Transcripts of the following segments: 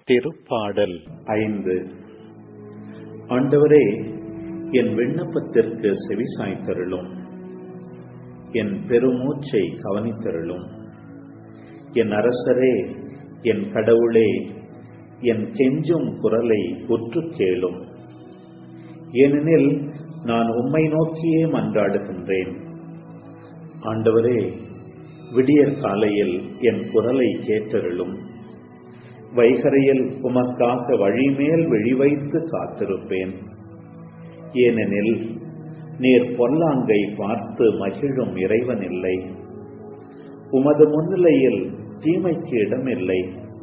திருப்பாடல் ஐந்து ஆண்டவரே என் விண்ணப்பத்திற்கு செவிசாய்த்தருளும் என் பெருமூச்சை கவனித்தருளும் என் அரசரே என் கடவுளே என் கெஞ்சும் குரலை உற்று கேளும் ஏனெனில் நான் உம்மை நோக்கியே மன்றாடுகின்றேன் ஆண்டவரே விடியற் காலையில் என் குரலை கேட்டருளும் வைகரையில் உமக்காக வழிமேல் விழிவைத்து காத்திருப்பேன் ஏனெனில் நீர் பொல்லாங்கை பார்த்து மகிழும் இறைவன் இல்லை உமது முன்னிலையில் தீமைக்கு இடமில்லை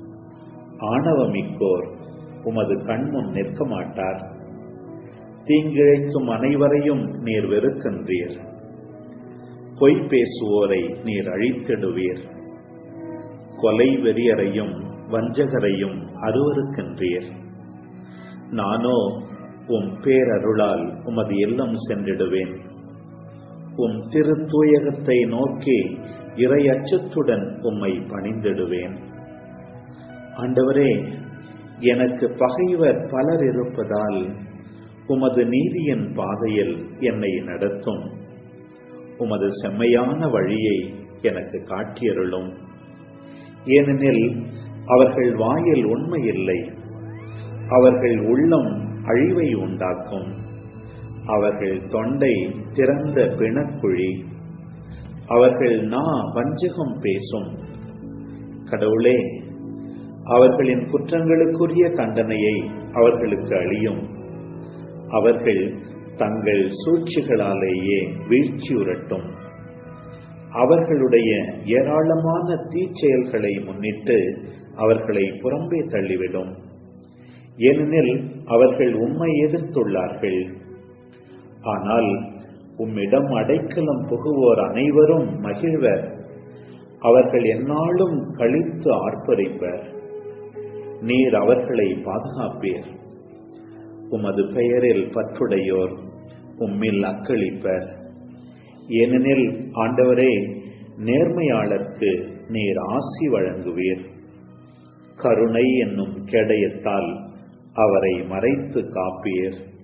ஆணவமிக்கோர் உமது கண்முன் நிற்க மாட்டார் தீங்கிழைக்கும் அனைவரையும் நீர் வெறுக்கின்றீர் பொய் பேசுவோரை நீர் அழித்திடுவீர் கொலை வெறியரையும் வஞ்சகரையும் அருவருக்கின்றீர் நானோ உம் பேரருளால் உமது இல்லம் சென்றிடுவேன் உம் திருத்தூயகத்தை நோக்கி இறை அச்சத்துடன் உம்மை பணிந்திடுவேன் ஆண்டவரே எனக்கு பகைவர் பலர் இருப்பதால் உமது நீதியின் பாதையில் என்னை நடத்தும் உமது செம்மையான வழியை எனக்கு காட்டியருளும் ஏனெனில் அவர்கள் வாயில் உண்மையில்லை அவர்கள் உள்ளம் அழிவை உண்டாக்கும் அவர்கள் தொண்டை திறந்த பிணக்குழி அவர்கள் நா வஞ்சகம் பேசும் கடவுளே அவர்களின் குற்றங்களுக்குரிய தண்டனையை அவர்களுக்கு அழியும் அவர்கள் தங்கள் சூழ்ச்சிகளாலேயே வீழ்ச்சியுறட்டும் அவர்களுடைய ஏராளமான தீச்செயல்களை முன்னிட்டு அவர்களை புறம்பே தள்ளிவிடும் ஏனெனில் அவர்கள் உம்மை எதிர்த்துள்ளார்கள் ஆனால் உம்மிடம் அடைக்கலம் புகுவோர் அனைவரும் மகிழ்வர் அவர்கள் எந்நாளும் கழித்து ஆர்ப்பரிப்பர் நீர் அவர்களை பாதுகாப்பீர் உமது பெயரில் பற்றுடையோர் உம்மில் அக்களிப்பர் ஏனெனில் ஆண்டவரே நேர்மையாளர்க்கு நீர் ஆசி வழங்குவீர் கருணை என்னும் கேடயத்தால் அவரை மறைத்து காப்பீர்